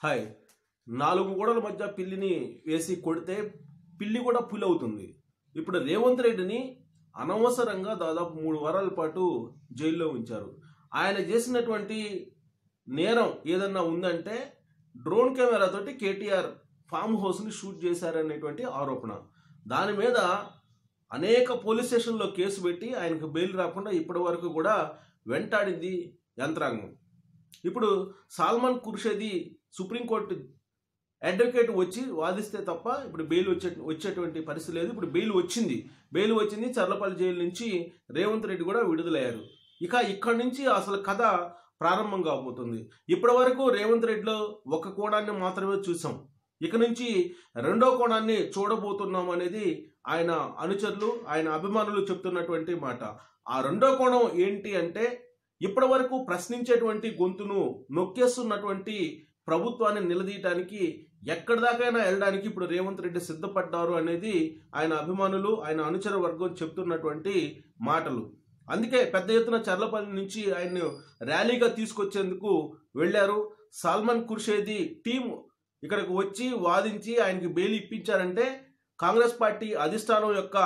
hi నాలుగు గోడల మధ్య పిల్లిని వేసి కొడితే పిల్లి కూడా పులి అవుతుంది ఇప్పుడు రేవంత్ రెడ్డిని అనవసరంగా దాదాపు మూడు వారాల పాటు జైల్లో ఉంచారు ఆయన చేసినటువంటి నేరం ఏదన్నా ఉందంటే డ్రోన్ కెమెరాతోటి కేటీఆర్ ఫామ్ హౌస్ని షూట్ చేశారనేటువంటి ఆరోపణ దాని మీద అనేక పోలీస్ స్టేషన్లో కేసు పెట్టి ఆయనకు బెయిల్ రాకుండా ఇప్పటి వరకు కూడా వెంటాడింది యంత్రాంగం ఇప్పుడు సాల్మాన్ కుర్షేది సుప్రీంకోర్టు అడ్వకేట్ వచ్చి వాదిస్తే తప్ప ఇప్పుడు బెయిల్ వచ్చే వచ్చేటువంటి పరిస్థితి లేదు ఇప్పుడు బెయిల్ వచ్చింది బెయిల్ వచ్చింది చర్లపల్లి జైలు నుంచి రేవంత్ రెడ్డి కూడా విడుదలయ్యారు ఇక ఇక్కడి నుంచి అసలు కథ ప్రారంభం కాబోతుంది ఇప్పటి వరకు రేవంత్ రెడ్డిలో ఒక కోణాన్ని మాత్రమే చూసాం ఇక నుంచి రెండో కోణాన్ని చూడబోతున్నాం అనేది ఆయన అనుచరులు ఆయన అభిమానులు చెప్తున్నటువంటి మాట ఆ రెండో కోణం ఏంటి అంటే ఇప్పటి వరకు ప్రశ్నించేటువంటి గొంతును నొక్కేస్తున్నటువంటి ప్రభుత్వాన్ని నిలదీయటానికి ఎక్కడి దాకైనా వెళ్ళడానికి ఇప్పుడు రేవంత్ రెడ్డి సిద్ధపడ్డారు అనేది ఆయన అభిమానులు ఆయన అనుచర వర్గం చెప్తున్నటువంటి మాటలు అందుకే పెద్ద ఎత్తున చర్లపల్లి నుంచి ఆయన్ను ర్యాలీగా తీసుకొచ్చేందుకు వెళ్ళారు సల్మాన్ కుర్షేది టీం ఇక్కడికి వచ్చి వాదించి ఆయనకి బెయిల్ ఇప్పించారంటే కాంగ్రెస్ పార్టీ అధిష్టానం యొక్క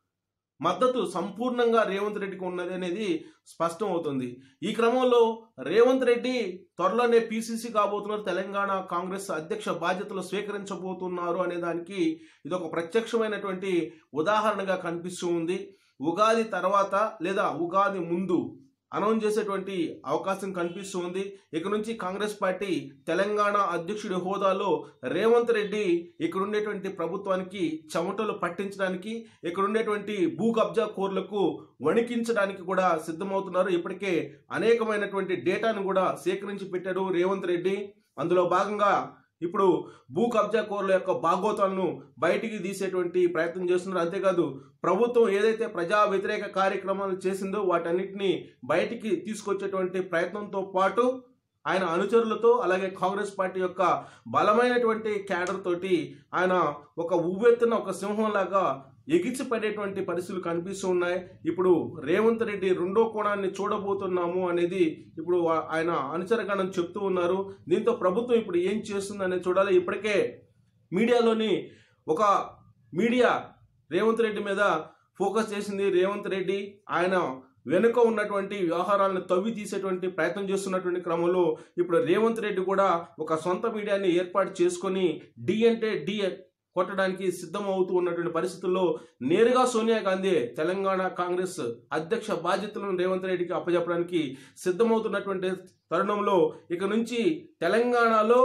మద్దతు సంపూర్ణంగా రేవంత్ రెడ్డికి ఉన్నది అనేది స్పష్టం అవుతుంది ఈ క్రమంలో రేవంత్ రెడ్డి త్వరలోనే పీసీసీ కాబోతున్నారు తెలంగాణ కాంగ్రెస్ అధ్యక్ష బాధ్యతలు స్వీకరించబోతున్నారు అనే దానికి ఇది ఒక ప్రత్యక్షమైనటువంటి ఉదాహరణగా కనిపిస్తూ ఉంది ఉగాది తర్వాత లేదా ఉగాది ముందు అనౌన్స్ చేసేటువంటి అవకాశం కనిపిస్తూ ఉంది ఇక నుంచి కాంగ్రెస్ పార్టీ తెలంగాణ అధ్యక్షుడి హోదాలో రేవంత్ రెడ్డి ఇక్కడ ఉండేటువంటి ప్రభుత్వానికి చెమటలు పట్టించడానికి ఇక్కడ ఉండేటువంటి భూ కబ్జా కోర్లకు వణికించడానికి కూడా సిద్ధమవుతున్నారు ఇప్పటికే అనేకమైనటువంటి డేటాను కూడా సేకరించి పెట్టాడు రేవంత్ రెడ్డి అందులో భాగంగా ఇప్పుడు భూ కబ్జా కోర్ల యొక్క భాగోతాలను బయటికి తీసేటువంటి ప్రయత్నం చేస్తున్నారు అంతేకాదు ప్రభుత్వం ఏదైతే ప్రజా వ్యతిరేక కార్యక్రమాలు చేసిందో వాటన్నిటిని బయటికి తీసుకొచ్చేటువంటి ప్రయత్నంతో పాటు ఆయన అనుచరులతో అలాగే కాంగ్రెస్ పార్టీ యొక్క బలమైనటువంటి క్యాడర్ తోటి ఆయన ఒక ఉవ్వెత్తున ఒక సింహంలాగా ఎగిచి పడేటువంటి పరిస్థితులు కనిపిస్తూ ఉన్నాయి ఇప్పుడు రేవంత్ రెడ్డి రెండో కోణాన్ని చూడబోతున్నాము అనేది ఇప్పుడు ఆ- ఆయన అనుచరగణం చెప్తూ ఉన్నారు దీంతో ప్రభుత్వం ఇప్పుడు ఏం చేస్తుంది అనేది చూడాలి ఇప్పటికే మీడియాలోని ఒక మీడియా రేవంత్ రెడ్డి మీద ఫోకస్ చేసింది రేవంత్ రెడ్డి ఆయన వెనుక ఉన్నటువంటి వ్యవహారాలను తవ్వి తీసేటువంటి ప్రయత్నం చేస్తున్నటువంటి క్రమంలో ఇప్పుడు రేవంత్ రెడ్డి కూడా ఒక సొంత మీడియాని ఏర్పాటు చేసుకొని డి అంటే డి కొట్టడానికి సిద్ధం అవుతూ ఉన్నటువంటి పరిస్థితుల్లో నేరుగా సోనియా గాంధీ తెలంగాణ కాంగ్రెస్ అధ్యక్ష బాధ్యతలను రేవంత్ రెడ్డికి అప్పచెప్పడానికి సిద్ధమవుతున్నటువంటి తరుణంలో ఇక నుంచి తెలంగాణలో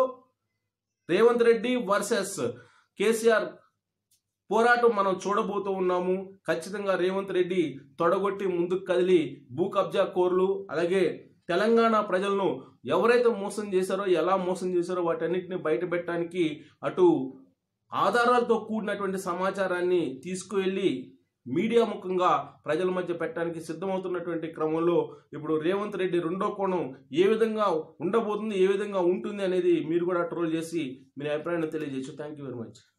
రేవంత్ రెడ్డి వర్సెస్ కేసీఆర్ పోరాటం మనం చూడబోతూ ఉన్నాము ఖచ్చితంగా రేవంత్ రెడ్డి తొడగొట్టి ముందుకు కదిలి భూ కబ్జా కోర్లు అలాగే తెలంగాణ ప్రజలను ఎవరైతే మోసం చేశారో ఎలా మోసం చేశారో వాటన్నిటిని బయటపెట్టడానికి అటు ఆధారాలతో కూడినటువంటి సమాచారాన్ని తీసుకువెళ్ళి మీడియా ముఖంగా ప్రజల మధ్య పెట్టడానికి సిద్ధమవుతున్నటువంటి క్రమంలో ఇప్పుడు రేవంత్ రెడ్డి రెండో కోణం ఏ విధంగా ఉండబోతుంది ఏ విధంగా ఉంటుంది అనేది మీరు కూడా ట్రోల్ చేసి మీ అభిప్రాయాన్ని తెలియజేయచ్చు థ్యాంక్ యూ వెరీ మచ్